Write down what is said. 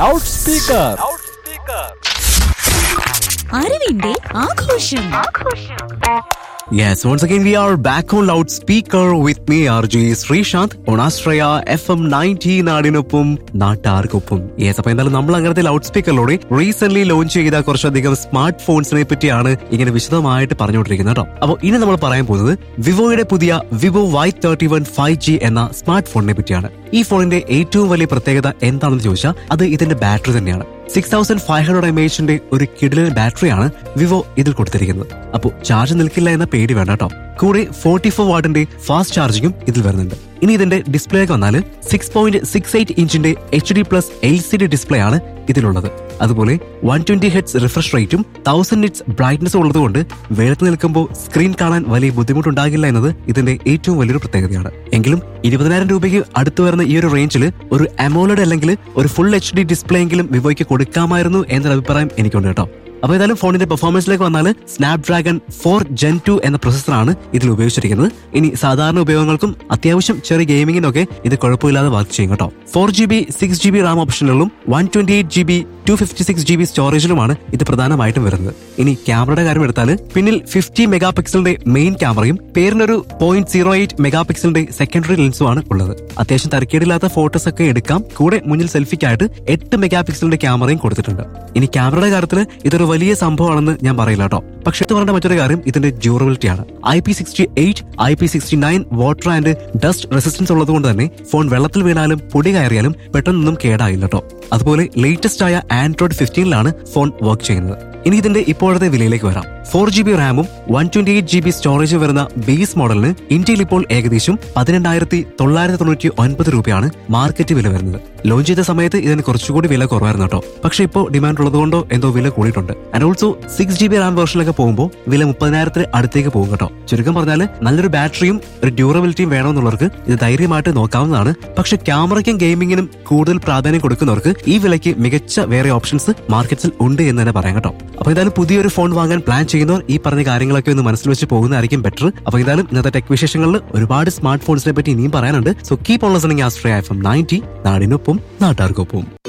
loud speaker അറിവിന്റെ ആഘോഷം Yes, once again we are back on loudspeaker with me RJ Sreesanth on Astraya FM 90 നാടിനൊപ്പം നാട്ടാർക്കൊപ്പം yes അപ്പൊ എന്തായാലും നമ്മൾ അങ്ങനത്തെ ലൗഡ് സ്പീക്കറിലൂടെ റീസെന്റ് ലോഞ്ച് ചെയ്ത കുറച്ചധികം സ്മാർട്ട് ഫോൺസിനെ പറ്റിയാണ് ഇങ്ങനെ വിശദമായിട്ട് പറഞ്ഞുകൊണ്ടിരിക്കുന്നത് കേട്ടോ അപ്പോൾ ഇനി നമ്മൾ പറയാൻ പോകുന്നത് വിവോയുടെ പുതിയ Vivo Y thirty one five G എന്ന സ്മാർട്ട് ഫോണിനെ പറ്റിയാണ് ഈ ഫോണിന്റെ ഏറ്റവും വലിയ പ്രത്യേകത എന്താണെന്ന് ചോദിച്ചാൽ അത് ഇതിന്റെ ബാറ്ററി തന്നെയാണ് six thousand five hundred M എച്ചിന്റെ ഒരു കിടിലൻ ബാറ്ററിയാണ് വിവോ ഇതിൽ കൊടുത്തിരിക്കുന്നത് അപ്പോൾ ചാർജ് നിൽക്കില്ല എന്ന പേടി വേണ്ട കേട്ടോ കൂടെ ഫോർട്ടി ഫോർ വാട്ടിന്റെ ഫാസ്റ്റ് ചാർജിങ്ങും ഇതിൽ വരുന്നുണ്ട് ഇനി ഇതിന്റെ ഡിസ്പ്ലേക്ക് വന്നാൽ സിക്സ് പോയിന്റ് സിക്സ് എയ്റ്റ് ഇഞ്ചിന്റെ H D plus L C D display ആണ് ഇതിലുള്ളത് അതുപോലെ വൺ ട്വന്റി ഹെഡ്സ് റിഫ്രഷ് റേറ്റും തൗസൻഡ് നിറ്റ്സ് ബ്രൈറ്റ്നസ് ഉള്ളതുകൊണ്ട് വെളുത്ത് നിൽക്കുമ്പോൾ സ്ക്രീൻ കാണാൻ വലിയ ബുദ്ധിമുട്ടുണ്ടാകില്ല എന്നത് ഇതിന്റെ ഏറ്റവും വലിയൊരു പ്രത്യേകതയാണ് എങ്കിലും ഇരുപതിനായിരം രൂപയ്ക്ക് അടുത്ത് വരുന്ന ഈ ഒരു റേഞ്ചിൽ ഒരു അമോലഡ് അല്ലെങ്കിൽ ഒരു ഫുൾ എച്ച് ഡി ഡിസ്പ്ലേ എങ്കിലും വിവോയ്ക്ക് കൊടുക്കാമായിരുന്നു എന്നൊരു അഭിപ്രായം എനിക്കുണ്ട് കേട്ടോ അപ്പോൾ ഏതായാലും ഫോണിന്റെ പെർഫോമൻസിലേക്ക് വന്നാൽ സ്നാപ്ഡ്രാഗൺ ഫോർ ജെൻ ടു എന്ന പ്രൊസസ്സറാണ് ഇതിൽ ഉപയോഗിച്ചിരിക്കുന്നത് ഇനി സാധാരണ ഉപയോഗങ്ങൾക്കും അത്യാവശ്യം ചെറിയ ഗെയിമിങ്ങിനൊക്കെ ഇത് കുഴപ്പമില്ലാതെ വർക്ക് ചെയ്യും കേട്ടോ four G B six G B RAM ഓപ്ഷനുകളും one twenty eight G B two fifty six G B സ്റ്റോറേജിലുമാണ് ഇത് പ്രധാനമായിട്ടും വരുന്നത് ഇനി ക്യാമറയുടെ കാര്യം എടുത്താൽ പിന്നിൽ ഫിഫ്റ്റി മെഗാ പിക്സലിന്റെ മെയിൻ ക്യാമറയും പേരിനൊരു പോയിന്റ് സീറോ എയ്റ്റ് മെഗാ പിക്സലിന്റെ സെക്കൻഡറി ലെൻസും ആണ് ഉള്ളത് അത്യാവശ്യം തരക്കേടില്ലാത്ത ഫോട്ടോസ് ഒക്കെ എടുക്കാം കൂടെ മുന്നിൽ സെൽഫിക്കായിട്ട് എട്ട് മെഗാ പിക്സലിന്റെ ക്യാമറയും കൊടുത്തിട്ടുണ്ട് ഇനി ക്യാമറയുടെ കാര്യത്തിൽ ഇതൊരു വലിയ സംഭവമാണെന്ന് ഞാൻ പറയില്ല കേട്ടോ പക്ഷെ ഇത് പറഞ്ഞ മറ്റൊരു കാര്യം ഇതിന്റെ ഡ്യൂറബിലിറ്റി ആണ് I P sixty eight I P sixty nine water and dust resistance ഉള്ളതുകൊണ്ട് തന്നെ ഫോൺ വെള്ളത്തിൽ വീണാലും പൊടി കയറിയാലും പെട്ടെന്നൊന്നും കേടായില്ല കേട്ടോ അതുപോലെ ലേറ്റസ്റ്റ് ആയ ആൻഡ്രോയിഡ് ഫിഫ്റ്റീനിലാണ് ഫോൺ വർക്ക് ചെയ്യുന്നത് ഇനി ഇതിന്റെ ഇപ്പോഴത്തെ വിലയിലേക്ക് വരാം ഫോർ ജി ബി റാമും one twenty eight G B storage വരുന്ന ബേസ് മോഡലിന് ഇന്ത്യയിൽ ഇപ്പോൾ ഏകദേശം പതിനെണ്ണായിരത്തി തൊള്ളായിരത്തി തൊണ്ണൂറ്റി ഒൻപത് രൂപയാണ് മാർക്കറ്റ് വില വരുന്നത് ലോഞ്ച് ചെയ്ത സമയത്ത് ഇതിന് കുറച്ചുകൂടി വില കുറവായിരുന്നു കേട്ടോ പക്ഷെ ഇപ്പോൾ ഡിമാൻഡ് ഉള്ളതുകൊണ്ടോ എന്തോ വില കൂടിയിട്ടുണ്ട് and also six G B RAM വേർഷനിലൊക്കെ പോകുമ്പോൾ വില മുപ്പതിനായിരത്തിന് അടുത്തേക്ക് പോകും കേട്ടോ ചുരുക്കം പറഞ്ഞാൽ നല്ലൊരു ബാറ്ററിയും ഒരു ഡ്യൂറബിലിറ്റിയും വേണമെന്നുള്ളവർക്ക് ഇത് ധൈര്യമായിട്ട് നോക്കാവുന്നതാണ് പക്ഷെ ക്യാമറയ്ക്കും ഗെയിമിങ്ങിനും കൂടുതൽ പ്രാധാന്യം കൊടുക്കുന്നവർക്ക് ഈ വിലയ്ക്ക് മികച്ച വേറെ ഓപ്ഷൻസ് മാർക്കറ്റിൽ ഉണ്ട് എന്ന് തന്നെ പറയാം കേട്ടോ അപ്പൊ എന്തായാലും പുതിയൊരു ഫോൺ വാങ്ങാൻ പ്ലാൻ ചെയ്യുന്നവർ ഈ പറഞ്ഞ കാര്യങ്ങളൊക്കെ ഒന്ന് മനസ്സിൽ വെച്ച് പോകുന്നതായിരിക്കും ബെറ്റർ അപ്പൊ എന്തായാലും ഇന്നത്തെ ടെക് വിശേഷങ്ങളിൽ ഒരുപാട് സ്മാർട്ട് ഫോൺസിനെ പറ്റി ഇനിയും പറയാനുണ്ട് so keep on listening Astra F M ninety നാടിനൊപ്പം നാട്ടാർക്കൊപ്പം